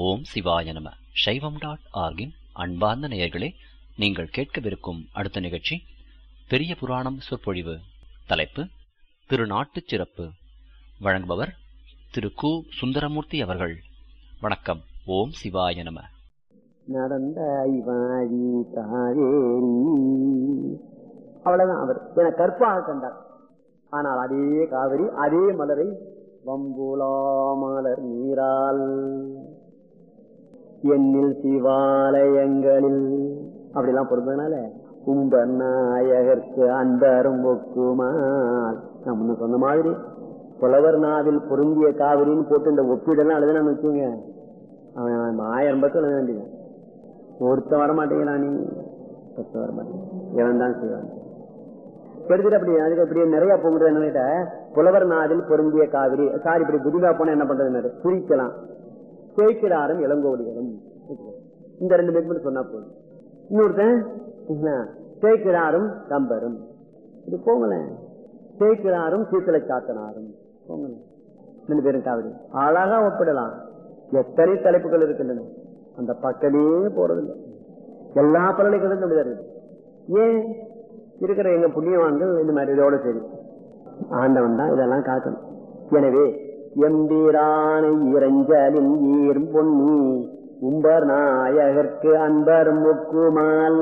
ஓம் சிவாய நம சைவம் டாட் ஆர்கின் அன்பார்ந்த நேயர்களே நீங்கள் கேட்கவிருக்கும் அடுத்த நிகழ்ச்சி பெரிய புராணம் சொற்பொழிவு தலைப்பு திருநாட்டுச் சிறப்பு வழங்குபவர் திரு கு சுந்தரமூர்த்தி அவர்கள் வணக்கம் ஓம் சிவாய நம நடந்த ஐவாழி காவேரி அவ்வளவுதான் அவர் என கற்பாக கண்டார் ஆனால் அதே காவிரி அதே மலரை வம்புலா மலர் நீரால் எண்ணில் சிவாலயங்களில் அப்படிலாம் பொறுத்ததுனால கும்ப நாயகர்க்கு அன்பரும் ஒக்குமால் நான் முன்ன சொன்ன மாதிரி புலவர் நாவில் பொருந்திய காவிரின்னு போட்டு இந்த ஒப்பீடெல்லாம் எழுதுனான்னு வச்சுங்க அவன் ஆயிரம் பக்கம் எழுத வேண்டியது ஒருத்த வர மாட்டேங்கிறான் நீ ஒருத்த வர மாட்டேங்கிறான் இவன் தான் செய்வான் எடுத்துட்டு அப்படி அதுக்கு அப்படி நிறைய போகுது என்ன கேட்ட புலவர் நாவில் பொருந்திய காவிரி சாரி இப்படி புதிதா போனா என்ன பண்றது குறிக்கலாம் சேக்கிராரும் இளங்கோடிகளும் இந்த ரெண்டு பேருக்கு மட்டும் சொன்னா போதும் இன்னொருத்தன் சேக்கிராரும் கம்பரும் இது போங்களேன் சேக்கிராரும் சீத்தலை சாத்தனாரும் போங்களேன் ரெண்டு பேரும் காவிரி அழகா ஒப்பிடலாம் எத்தனை தலைப்புகள் இருக்கின்றன அந்த பக்கமே போறதில்லை எல்லா பல்கலைக்கழகம் அப்படிதான் இருக்குது ஏன் இருக்கிற எங்க புண்ணியவான்கள் இந்த மாதிரி இதோட சரி ஆண்டவன் தான் இதெல்லாம் காக்கணும் எனவே எம்பீரானை இறைஞ்சலின் ஈர் பொன்னி உம்பர் நாயகர்க்கு அன்பர் முக்குமால்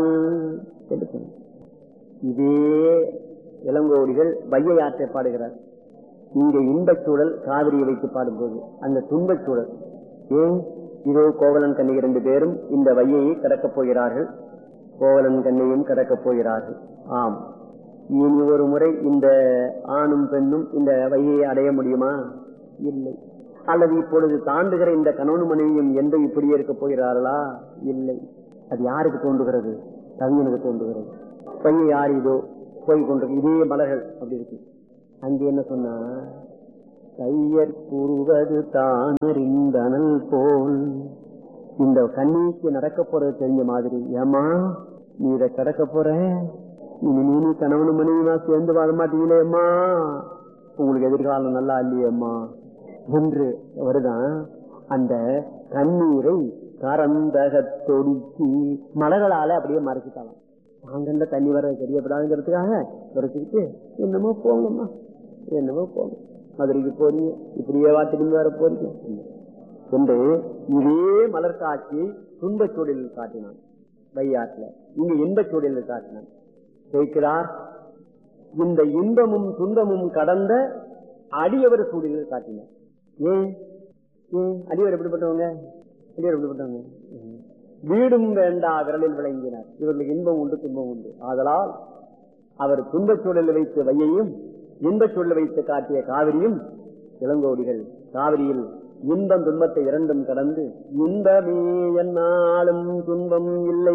இதே இளங்கோடிகள் வையை ஆற்றை பாடுகிறார் இங்க இன்பச் சூழல் காவிரியை வைத்து பாடும்போது அந்த துன்பச் சூழல் ஏன் இதோ கோவலன் கண்ணி இரண்டு பேரும் இந்த வையையை கடக்கப் போகிறார்கள் கோவலன் கண்ணையும் கடக்கப் போகிறார்கள் ஆம் இனி ஒரு முறை இந்த ஆணும் பெண்ணும் இந்த வையை அடைய முடியுமா இல்லை அல்லது இப்பொழுது தாண்டுகிற இந்த கணவன் மனைவியும் எந்த இப்படியே இருக்க போகிறார்களா இல்லை அது யாருக்கு தோன்றுகிறது கவிஞனுக்கு தோன்றுகிறது பையை யார் இதோ போய் கொண்டு இதே மலர்கள் அப்படி இருக்கு அங்கே என்ன சொன்னா கையற் கூறுவது தானறிந்தனல் போல் இந்த கண்ணிக்கு நடக்க போறது தெரிஞ்ச மாதிரி ஏமா நீ இதை கடக்க போற இனி நீ கணவன் மனைவிமா சேர்ந்து வாழ மாட்டீங்களேம்மா உங்களுக்கு எதிர்காலம் நல்லா இல்லையேம்மா என்று வருதான் அந்த கண்ணீரை கரந்தகத்தொடுக்கி மலர்களால அப்படியே மறைச்சிட்டாலாம் அங்கிருந்த தண்ணி வர தெரியப்படாதுங்கிறதுக்காக குறைச்சிக்கிட்டு என்னமோ போங்கம்மா என்னமோ போங்க மதுரைக்கு போறீங்க இப்படியே வா திரும்பி வர போறீங்க என்று இதே மலர் காட்சி துன்பச் சூழலில் காட்டினான் வையாற்றுல இங்கு இன்பச் சூழலில் காட்டினான் ஜெயிக்கிறார் இந்த இன்பமும் துன்பமும் கடந்த அடியவர் சூழலில் காட்டினார் ஏன் ஏன் அடியவர் எப்படிப்பட்டவங்க அடியவர் எப்படிப்பட்டவங்க வீடும் வேண்டா விரலில் விளங்கினார் இவர்களுக்கு இன்பம் உண்டு துன்பம் உண்டு ஆதலால் அவர் துன்பச் சூழலில் வைத்த வையையும் இன்பச் சூழல் வைத்து காட்டிய காவிரியும் இளங்கோடிகள் காவிரியில் இன்பம் துன்பத்தை இரண்டும் கடந்து இன்பமே என்னாலும் துன்பம் இல்லை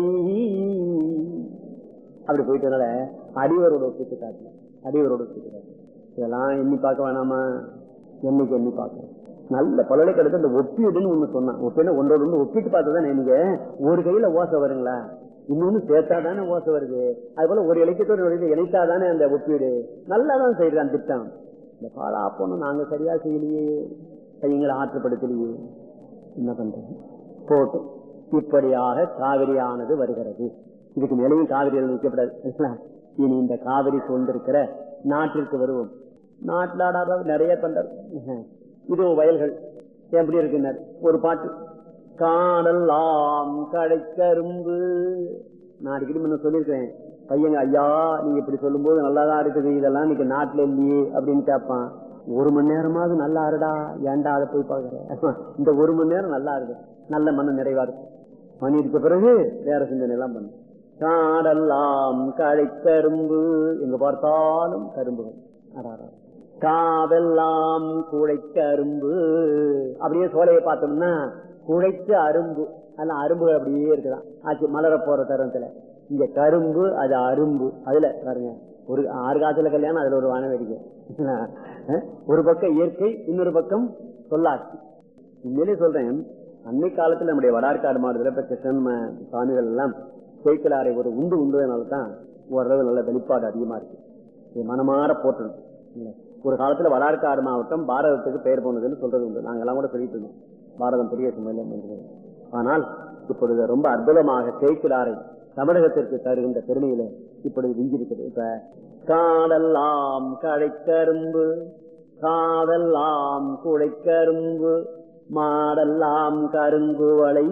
அப்படி போயிட்டனால அடிவரோட ஒப்பிட்டு காட்டல அடிவரோட ஒப்பிட்டு காட்டல இதெல்லாம் எண்ணி பார்க்க வேணாமா என்னைக்கு எண்ணி பார்க்கணும் நல்ல பல்கலைக்கழகத்தை இந்த ஒப்பீடுன்னு ஒண்ணு சொன்னான் ஒப்பீடு ஒன்றோடு ஒன்று ஒப்பிட்டு பார்த்தா நீங்க ஒரு கையில ஓசை வருங்களா இன்னொன்னு சேர்த்தா தானே ஓசை வருது அது போல ஒரு இலக்கியத்தோடு ஒரு இணைத்தா தானே அந்த ஒப்பீடு நல்லா தான் செய்யறான் திட்டம் இந்த பாலா போனோம் நாங்க சரியா செய்யலையே கையங்களை ஆற்றுப்படுத்தலையே என்ன பண்றது போட்டு இப்படியாக காவிரியானது வருகிறது இதுக்கு மேலேயும் காவிரி நிற்கப்படாது இனி இந்த காவிரி கொண்டிருக்கிற நாட்டிற்கு வருவோம் நாட்டில் ஆடாத நிறைய பண்றார் இது வயல்கள் எப்படி இருக்குனர் ஒரு பாட்டு காணலாம் கடைக்கரும்பு நான் அடிக்கடி முன்ன சொல்லியிருக்கேன் பையங்க ஐயா நீங்க இப்படி சொல்லும் போது நல்லாதான் இருக்குது இதெல்லாம் இன்னைக்கு நாட்டுல இல்லையே அப்படின்னு கேட்பான் ஒரு மணி நேரமாவது நல்லா இருடா ஏன்டா அதை போய் பாக்குற இந்த ஒரு மணி நேரம் நல்லா இருக்கு நல்ல மன நிறைவா இருக்கு மணி இருக்க பிறகு வேற சிந்தனை எல்லாம் பண்ணு காடெல்லாம் கடைக்கரும்பு எங்க பார்த்தாலும் கரும்புகள் காவெல்லாம் குழைக்க அரும்பு அப்படியே சோலையை பார்த்தோம்னா குழைச்ச அரும்பு அதெல்லாம் அரும்புகள் அப்படியே இருக்குதான் ஆச்சு மலர போற தருணத்துல இங்க கரும்பு அது அரும்பு அதுல பாருங்க ஒரு ஆறு காசுல கல்யாணம் அதுல ஒரு வான வேடிக்கை ஒரு பக்கம் இயற்கை இன்னொரு பக்கம் சொல்லாட்சி உண்மையிலே சொல்றேன் அன்னை காலத்துல நம்முடைய வடார்காடு மாவட்டத்தில் இப்ப கிருஷ்ணன் சுவாமிகள் எல்லாம் சேக்கலாரை ஒரு உண்டு உண்டுனால தான் ஓரளவு நல்ல வெளிப்பாடு அதிகமா இருக்கு மனமாற போட்டணும் ஒரு காலத்துல வடார்காடு மாவட்டம் பாரதத்துக்கு பெயர் போனதுன்னு சொல்றது உண்டு நாங்கெல்லாம் கூட சொல்லிட்டு இருந்தோம் பாரதம் பெரிய சுமையில நின்றது ஆனால் இப்பொழுது ரொம்ப அற்புதமாக தேய்க்கிறாரை தமிழகத்திற்கு தருகின்ற பெருமையில இப்பொழுது விஞ்சிருக்கிறது இப்ப காடெல்லாம் கழைக்கரும்பு காதெல்லாம் குழைக்கரும்பு மாடெல்லாம் கருங்குவளை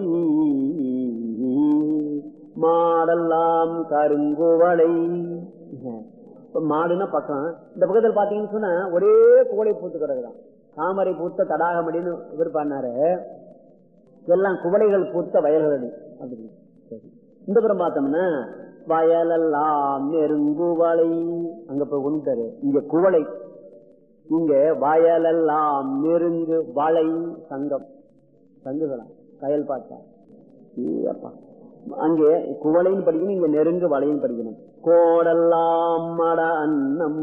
மாடெல்லாம் கருங்குவளை இப்ப மாடுன்னா பக்கம் இந்த பக்கத்துல பாத்தீங்கன்னு சொன்னா ஒரே குவளை பூத்து கிடக்குதான் தாமரை பூத்த தடாகமடின்னு இவர் பண்ணாரு எல்லாம் குவளைகள் பூத்த வயல்கள் அடி அப்படின்னு சரி. இந்த புறம் பார்த்தோம்னா வயலெல்லாம் நெருங்குவளை அங்க போய் கொண்டுட்டாரு இங்க குவளை இங்க வயலெல்லாம் நெருங்கு வளை சங்கம் சங்குகளா கயல் பார்த்தா அப்பா அங்கே குவளைன்னு படிக்கணும் இங்க நெருங்கு வளையும் படிக்கணும் கோடெல்லாம் மட அன்னம்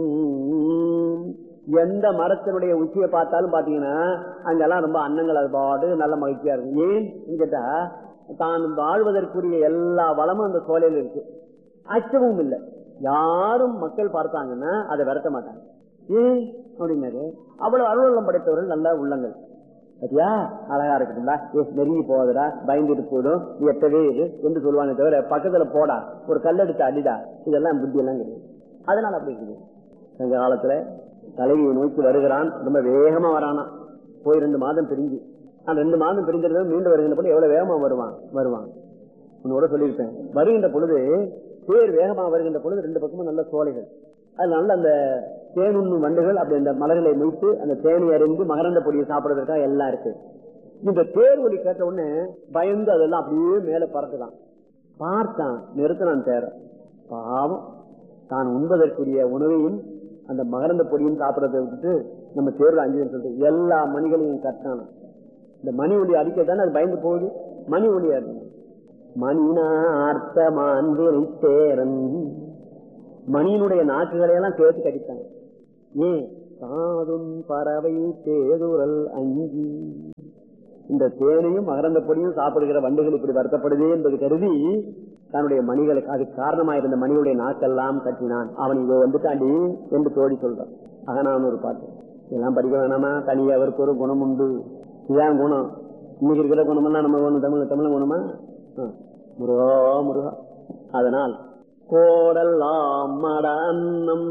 எந்த மரத்தினுடைய உச்சியை பார்த்தாலும் பாத்தீங்கன்னா அங்கெல்லாம் ரொம்ப அன்னங்கள் அது பாட்டு நல்ல மகிழ்ச்சியா இருக்கும் ஏன் கேட்டா தான் வாழ்வதற்குரிய எல்லா வளமும் அந்த சோலையில இருக்கு அச்சமும் இல்லை யாரும் மக்கள் பார்த்தாங்கன்னா அதை விரட்ட மாட்டாங்க ஏன் அப்படின்னாரு அவ்வளவு அலுவலம் படைத்தவர்கள் நல்ல உள்ளங்கள் சரியா அழகா இருக்குதுங்களா ஏ நெருங்கி போகுதுடா பயந்துட்டு போயிடும் நீ எட்டவே இரு என்று சொல்லுவாங்க தவிர பக்கத்துல போடா ஒரு கல்லெடுத்து அடிடா இதெல்லாம் புத்தி எல்லாம் கிடையாது அதனால அப்படி இருக்குது சங்க காலத்துல தலைவியை நோக்கி வருகிறான் ரொம்ப வேகமா வரானா போய் ரெண்டு மாதம் பிரிஞ்சு அந்த ரெண்டு மாதம் பிரிஞ்சிருந்தது மீண்டும் வருகின்ற பொழுது எவ்வளவு வேகமா வருவான் வருவான் உன்னோட சொல்லியிருப்பேன் வருகின்ற பொழுது பேர் வேகமா வருகின்ற பொழுது ரெண்டு பக்கமும் நல்ல சோலைகள் அது நல்ல அந்த தேனுண்ணும் வண்டுகள் அப்படி அந்த மலர்களை வைத்து அந்த தேனை அறிந்து மகரந்த பொடியை சாப்பிடுறதுக்காக எல்லாம் இருக்கு இந்த தேர் ஒலி கேட்ட உடனே பயந்து அதெல்லாம் அப்படியே மேல பறக்குதான் பார்த்தான் நிறுத்தினான் தேர பாவம் தான் உண்பதற்குரிய உணவையும் அந்த மகரந்த பொடியும் சாப்பிடறதை விட்டுட்டு நம்ம தேர்ல அஞ்சு சொல்லிட்டு எல்லா மணிகளையும் கட்டான இந்த மணி ஒளி அடிக்க தானே அது பயந்து போகுது மணி ஒளியா இருக்கு மணினார்த்தமான் தேரன் மணியினுடைய நாக்குகளை எல்லாம் சேர்த்து கடித்தாங்க ஏன் சாதும் பறவை தேதுரல் அஞ்சி இந்த தேனையும் மகரந்த பொடியும் சாப்பிடுகிற வண்டுகள் இப்படி வருத்தப்படுதே என்பது கருதி தன்னுடைய மணிகளுக்கு அதுக்கு காரணமா இருந்த மணியுடைய நாக்கெல்லாம் கட்டினான் அவன் இதோ வந்துட்டாண்டி என்று தோழி சொல்றான் அகனான் ஒரு பாட்டு இதெல்லாம் படிக்க வேணாமா தனியா அவருக்கு ஒரு குணம் உண்டு இதுதான் குணம் இன்னைக்கு இருக்கிற குணமெல்லாம் நம்ம ஒண்ணு தமிழ் தமிழ் குணமா ஆ. முருகா முருகா அதனால் கோடெல்லாம் மட அன்னம்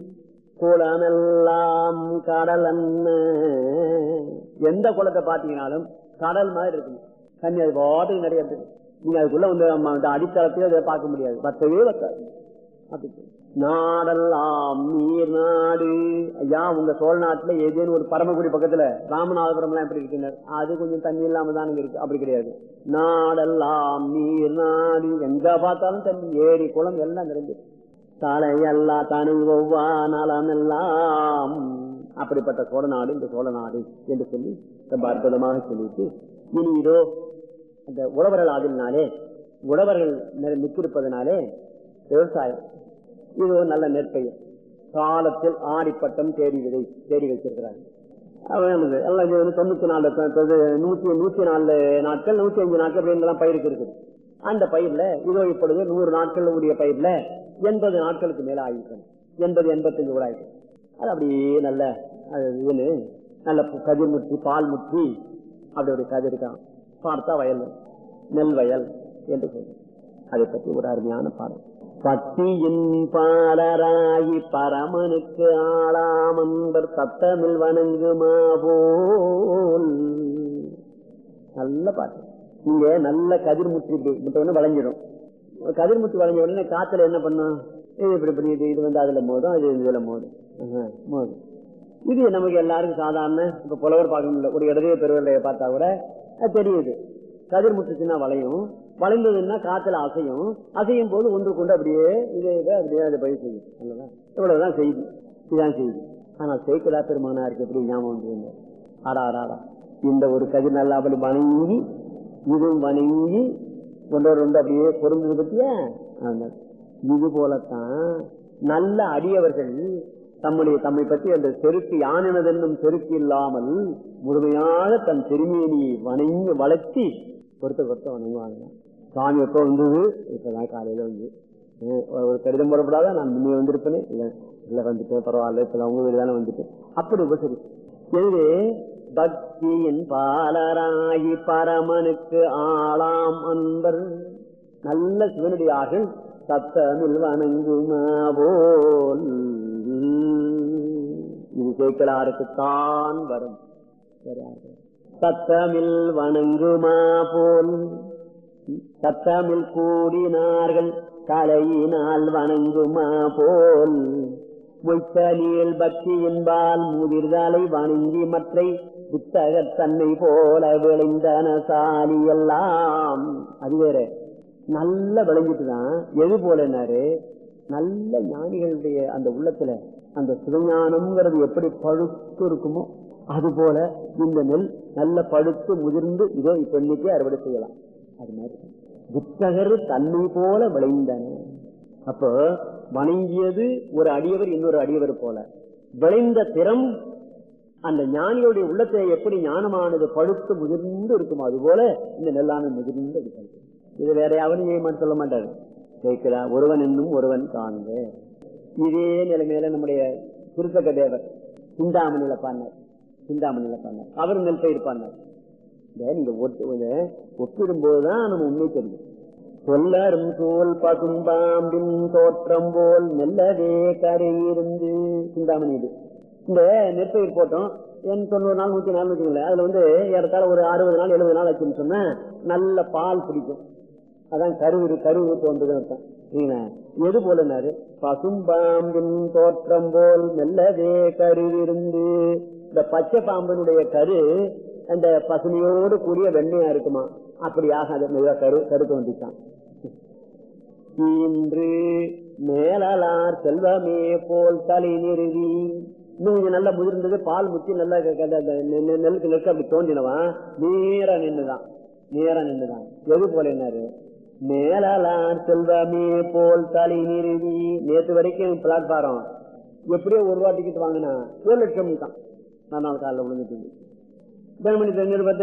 குளமெல்லாம் கடல் அன்ன எந்த குளத்தை பாத்தீங்கன்னாலும் கடல் மாதிரி இருக்கும் தண்ணி அது பாட்டுக்கு நிறைய இருக்கு நீங்க அதுக்குள்ள வந்து நம்ம அந்த அடித்தளத்தையும் அதை பார்க்க முடியாது வத்தவே வத்தாது அப்படி நாடெல்லாம் நீர் நாடு ஐயா உங்க சோழ நாட்டுல ஏதேனும் ஒரு பரமக்குடி பக்கத்துல ராமநாதபுரம் எல்லாம் எப்படி இருக்குங்க அது கொஞ்சம் தண்ணி இல்லாம தான் இங்க இருக்கு அப்படி கிடையாது நாடெல்லாம் நீர் நாடு எங்க பார்த்தாலும் தண்ணி ஏரி குளம் எல்லாம் நிறைஞ்சு தலையல்லா தனி ஒவ்வா நலம் எல்லாம் அப்படிப்பட்ட சோழ நாடு இந்த சோழ நாடு என்று சொல்லி ரொம்ப அற்புதமாக சொல்லிட்டு இனி இதோ அந்த உழவர்கள் ஆதினாலே உழவர்கள் நிறை- மிக்கிருப்பதனாலே விவசாயம் இது ஒரு நல்ல நெற்பயிர் காலத்தில் ஆடிப்பட்டம் தேடி விதை தேடி வச்சிருக்கிறாங்க அவன் என்னது, எல்லாம் இது வந்து தொண்ணூத்தி நாலு த- த- நூத்தி நூத்தி நாலு நாட்கள் நூத்தி அஞ்சு நாட்கள் அப்படின்லாம் பயிருக்கு இருக்குது அந்த பயிர்ல இதோ இப்பொழுது நூறு நாட்கள் உடைய பயிர்ல எண்பது நாட்களுக்கு மேல ஆகிருக்கணும் எண்பது எண்பத்தஞ்சு கூட ஆயிருக்கு அது அப்படியே நல்ல அது இதுன்னு நல்ல பு- கதிர் முற்றி பால் முற்றி அப்படி ஒரு கதிர் இருக்கான் பார்த்தா வயல் நெல் வயல் என்று சொல்லும் அதை பற்றி ஒரு அருமையான பாடல் பத்தியின் பாலராகி பரமனுக்கு ஆளாமன்பர் சத்தமில் வணங்குமா போல் நல்ல பாட்டு இங்க நல்ல கதிர் முற்றி இப்படி வளைஞ்சிடும் கதிர் முற்றி வளைஞ்ச உடனே காத்துல என்ன பண்ணும் இது இப்படி இப்படி இது இது வந்து அதுல மோதும் அது இதுல மோதும் ஆஹா, மோதும் இது நமக்கு எல்லாருக்கும் சாதாரண இப்ப புலவர் பார்க்க முடியல ஒரு இடதைய பெருவரைய பார்த்தா கூட அது தெரியுது கதிர் முட்டுச்சுன்னா வளையும் வளைந்ததுன்னா காத்துல அசையும் அசையும் போது ஒன்று கொண்டு அப்படியே இது இது அப்படியே அதை பயிர் செய்யும் அல்லவா இவ்வளவுதான் செய்தி இதுதான் செய்தி ஆனா சேக்கலா பெருமானா இருக்கு எப்படி ஞாபகம் வந்து ஆடா ஆடா ஆடா இந்த ஒரு கதிர் நல்லா அப்படி வணங்கி இதுவும் வணங்கி ஒன்றோடு ஒன்று அப்படியே பொருந்தது பத்தியா ஆமா. இது போலத்தான் நல்ல அடியவர்கள் தம்முடைய தம்மை பற்றி அந்த செருக்கு யானினதென்னும் செருக்கு இல்லாமல் முழுமையாக தன் திருமேனியை வணங்கி வளர்த்தி பொறுத்த பொறுத்த வணங்குவாங்க சாமி எப்போ வந்தது இப்பதான் காலையில வந்து அஹ் ஒரு கடிதம் போடப்படாத நான் முன்னே வந்திருப்பேனே இல்ல இல்ல வந்துட்டேன் பரவாயில்ல இப்ப உங்க வீடு தானே வந்துட்டேன் அப்படி உபசரி எனவே பக்தி பக்தியின் பாலராகி பரமனுக்கு ஆளாம் அன்பர் நல்ல சிவனடியார்கள் சத்தமில் வணங்குமா போல் இது சேக்கலாருக்குத்தான் வரும் சத்தமில் வணங்குமா போல் சத்தமில் கூடினார்கள் தலையினால் வணங்குமா போல் மொய்த்தலியல் பக்தி என்பால் முதிர்தலை வணங்கி மற்றை புத்தகத் தன்னை போல விளைந்தன சாலி எல்லாம் அது வேற நல்ல விளைஞ்சிட்டுதான் எது போலனாரு நல்ல ஞானிகளுடைய அந்த உள்ளத்துல அந்த சிவஞானம்ங்கிறது எப்படி பழுத்து இருக்குமோ அது போல இந்த நெல் நல்ல பழுத்து முதிர்ந்து இதோ இப்ப இன்னைக்கே அறுவடை செய்யலாம் அது மாதிரி புத்தகர் தன்னை போல விளைந்தன அப்போ வணங்கியது ஒரு அடியவர் இன்னொரு அடியவர் போல விளைந்த திறம் அந்த ஞானிகளுடைய உள்ளத்தை எப்படி ஞானமானது பழுத்து முதிர்ந்து இருக்குமோ அது போல இந்த நெல்லானது முதிர்ந்து இருக்கிறது இது வேற யாவரும் செய்ய மாட்டேன் சொல்ல மாட்டாரு கேட்கிறா ஒருவன் என்னும் ஒருவன் காண்க இதே நிலைமையில நம்முடைய குருத்தக்க தேவர் சிந்தாமணியில பாடினார் சிந்தாமணியில பாடினார் அவர் நெல் பயிர் பாடினார் நீங்க ஒப்பிடும் போதுதான் நம்ம உண்மை தெரியும் சொல்லரும் தோல் பசும்பாம்பின் தோற்றம் போல் மெல்லவே கரையிருந்து சிந்தாமணி இது இந்த நெற்பயிர் போட்டோம் என் தொண்ணூறு நாள் நூத்தி நாள் வச்சுக்கல அதுல வந்து ஏறத்தாழ ஒரு அறுபது நாள் எழுபது நாள் ஆச்சுன்னு சொன்னா நல்ல பால் பிடிக்கும் அதான் கருவு கருவு தோன்றுதுன்னு அர்த்தம் எது போலனாரு பசும்பாம்பின் தோற்றம் போல் மெல்லவே கருவிருந்து இந்த பச்சை பாம்பினுடைய கரு அந்த பசுமையோடு கூடிய வெண்மையா இருக்குமா அப்படியாக அது மெதுவா கரு கரு தோன்றிச்சான் இன்று மேலார் செல்வமே போல் தலை நிறுவி இன்னும் கொஞ்சம் நல்லா முதிர்ந்தது பால் முத்தி நல்லா நெல்லுக்கு நெருக்கு அப்படி தோன்றினவா நேரா நின்றுதான் நேரா நின்றுதான் எது போல என்னாரு மேலார் செல்வமே போல் தலை நிறுவி நேற்று வரைக்கும் பிளாட்பாரம் எப்படியோ ஒரு ரூபா டிக்கெட் வாங்கினா ஒரு லட்சம் தான் நான் நாள் காலையில் விழுந்துட்டு பேமெண்ட் நிருபத்தை